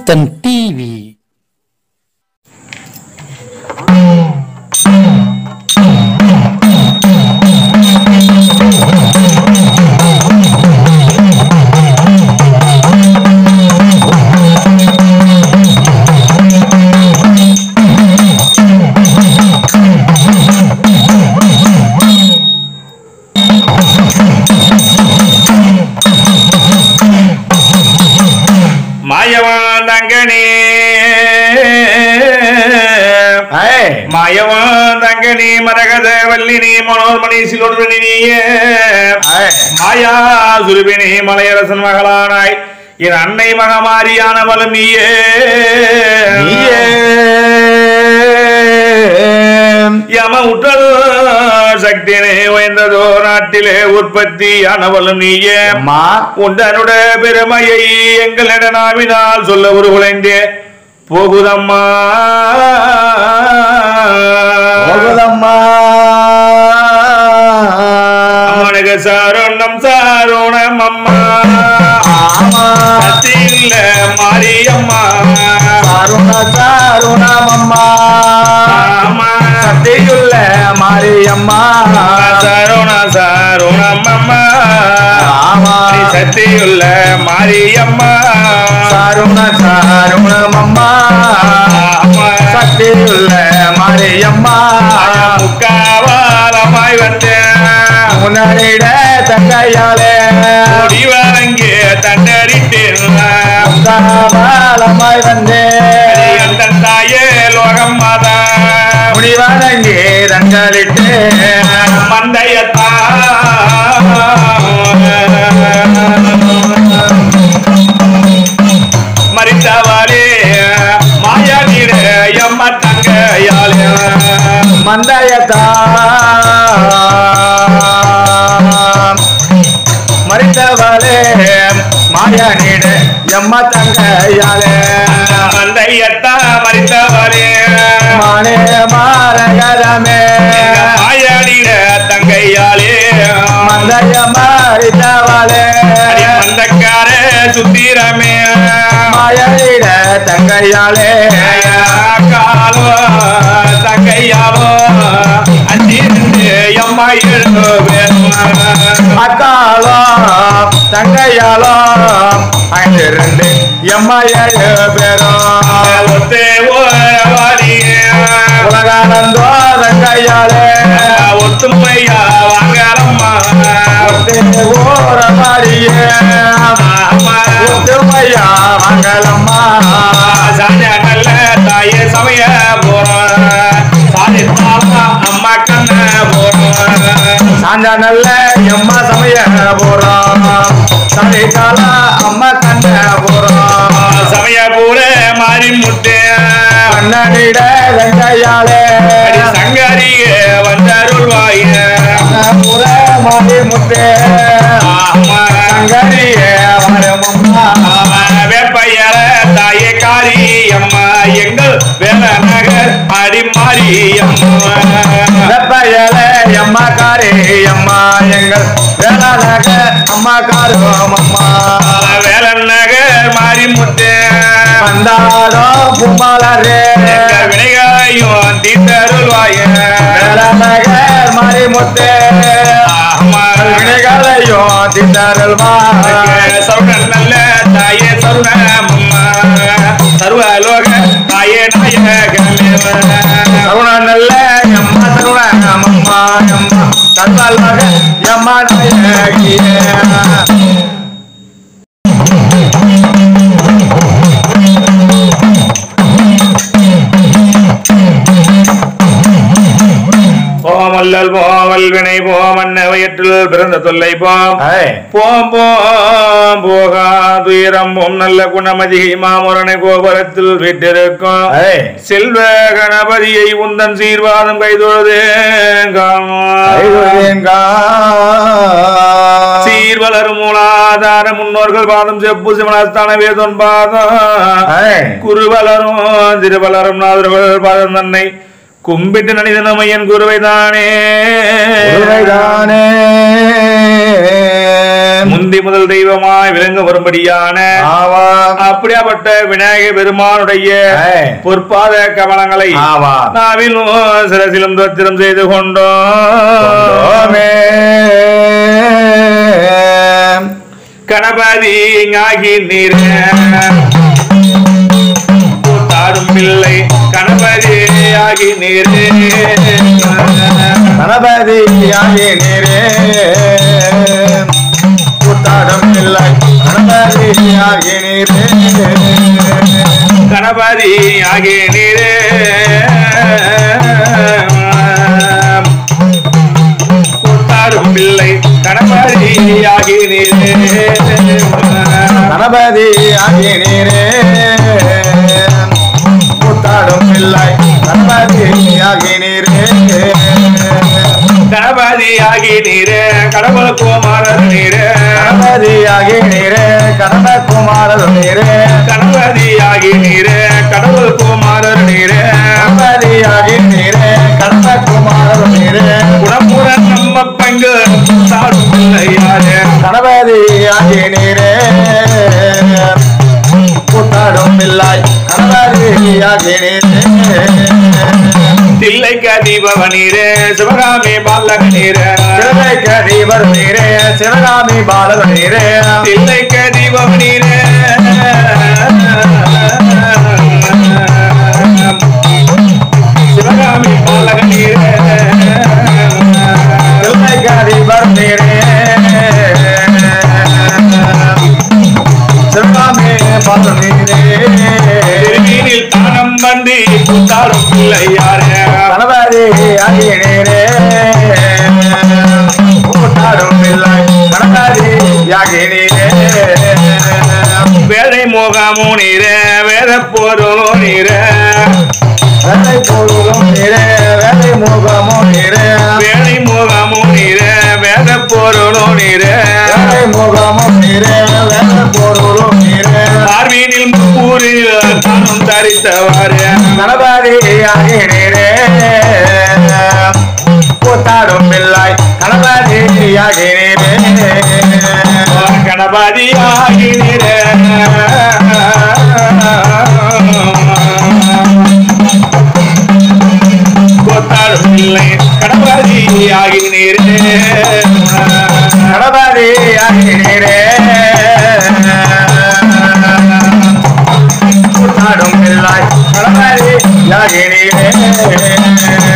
முத்தன் TV மாயவாந்தங்கனே மாயவாந்தங்கனி மரகத வல்லினி மனோர்மணி சிலோர்மணி நீயே மாயா சுருபினி மலையரசன் மகளானாய் என் அன்னை மகமாரியான பலம் நீயே யம உற்றதோ சக்தினே உயர்ந்ததோ நாட்டிலே உற்பத்தியானவளும் நீயே உண்டனுட பெருமையை எங்களிட நாவினால் சொல்ல ஒரு குலைந்தே போகுதம்மா அம்மனுக்கு சாரோணம் சாரோணம் அம்மா சத்தியில்ல மாரியம்மா அம்மா மாரியம்மா சாரோண சாரோணம் அம்மா நீ சத்தியுள்ள மாரியம்மா சாருண சாருணமம்மா அம்மா சக்தியுள்ள மாரியம்மா முக்காவாரமாய் வந்தேன் முன்னாடிட தங்கையாலே முடிவரங்கே தண்டறிட்டேன் காலமாய் வந்தே அந்த தாயே லோகம் மாதா முடிவடங்கி தங்களிட்டு மந்தையத்தா மறித்தவாளே மாயா நீர எம்ம தங்கையாளே மந்தயத்தா மறித்தவளே மாயா நீடு எம்ம தங்கையாலே மந்தையத்தா மறித்தவாளே மானே மாரகரமே மாயாடிட தங்கையாளே மந்தய மாறித்தவளே அடி மந்தக்கார சுத்திரமே மாயனிட தங்கையாலே காலோ தங்கையாலோ அஞ்சிருந்து எம்மா எழுவேன் அக்காலோ தங்கையாலோ ஐந்திருந்து எம்மா ஏழு பேரும் ஒத்தே ஓரவாடியே உலகானந்தோ தங்கையாலே ஒத்துமையா வாங்கலம்மா ஓர மாறியே ஒத்துமையா மங்களம்மா சாஞ்ச நல்ல தாயே சமய போறோம் சாதித்தாமா அம்மா கண்ண போறோம் சாஞ்சா நல்ல எம்மா சமய போறோம் சமைக்கால அம்மா கண்ண போறோம் சமய பூர மாறி முட்டே கண்ணனிட தங்கையாலே அடி சங்கரிய வந்தருள்வாய புற மாறி முத்தே ஆமா சங்கரிய வரமம்மா வேப்பையர தாயே காரி அம்மா எங்கள் வேல நகர் அடி மாறி அம்மா வெப்பையல எம்மா காரே எம்மா எங்கள் வேளாணக அம்மா காரோம் அம்மா வேல நகர் மாறி முட்டே வந்தாரோ கும்பலரே எங்க வினைகளையும் தீர்த்தருள்வாய வேளாணக மாறி முத்தே ஆமா வினைகளையோ திண்டருள்வா சருணன் நல்ல தாயே சருணமம்மா சர்வலோக தாயே நாயகமே சருண நல்ல எம்மா சருண அம்மா எம்மா சர்வலக எம்மா நாயகியே போமல்லல் போவல் வினை போமன்ன வயிற்றில் பிறந்த தொல்லை போம் போம் போம் போகா துயரம் போம் நல்ல குணமதி மாமுரனை கோபுரத்தில் விட்டிருக்கும் செல்வ கணபதியை உந்தன் சீர்வாதம் கைதொழுதேங்காம் சீர் வளரும் மூலாதார முன்னோர்கள் பாதம் செப்பு சிவனஸ்தான வேதன் பாதம் குரு வளரும் திருவளரும் நாதர்கள் பாதம் தன்னை கும்பிட்டு நனிதனமையன் குருவை தானே உருவைதானே முந்தி முதல் தெய்வமாய் விளங்க வரும்படியான ஆவா அப்படியாப்பட்ட விநாயக பெருமானுடைய ஏய். பொற்பாத கமலங்களை ஆவா நாவிலும் சிரசிலும் தத்திரம் செய்து கொண்டோம் ஓமே கணபதி ஆகி நீர் கூத்தாடும் பிள்ளை கணபதி ஆகி நீர் கணபதி ஆகி நீரே கூத்தாடும் இல்லை கணபதி ஆகி நீரே கணபதி ஆகி நீர் கூத்தாடும் பிள்ளை கணபதி ஆகி நீர் கணபதி ஆகி நீரே கூத்தாடும் இல்லை கணபதி ஆகி நீரே கணபதி ஆகி நீர் கடவுள் குமாரர் நீர் கணபதி ஆகி நீரே கணபகுமாரர் நீரே கணபதி ஆகி நீர் கடவுள் குமாரர் நீர் கணபதி ஆகி நீரே கணபகுமாரர் நீரே குணமுற நம்ம பங்கு சாடும் பிள்ளையாரு கணபதி ஆகி நீரே கூத்தாடும் பிள்ளாய் கணபதி ஆகி நீரே தில்லைக்க தீபவ நீரே சிவகாமி பாலக நீரே சிவகைக்க தீபர் நீரே சிவகாமி பாலக நீரே தில்லைக்க தீபவ நீரே சிவகாமி பாலக நீரே சிவகைக்க தீபர் நீரே சிவகாமி பாலக நீரே திருமீனில் தானம் வந்து புத்தாடும் பிள்ளையாரே கணபதி ஆகி நீரே கூத்தாடும் பிள்ளாய் கணபதி ஆகி நீரே வேலை மோகமோ நீரே வேத பொருளோ நீரே வேலை பொருளும் நீரே வேலை முகமும் நீரே வேலை மோகமோ நீரே வேத பொருளோ நீரே வேலை முகமும் நீரே வேலை பொருளும் நீரே பார்வீனில் முப்பூரில் தானும் தரித்தவாறு கணபதி ஆகி நீரே கூத்தாடும் பிள்ளாய் கணபதி ஆகி நீரே கணபதி ஆகி நீரே கொத்தாடும் பிள்ளை கணபதி ஆகி நீரே கணபதி ஆகி நீரே கூத்தாடும் பிள்ளாய் கணபதி ஆகி நீரே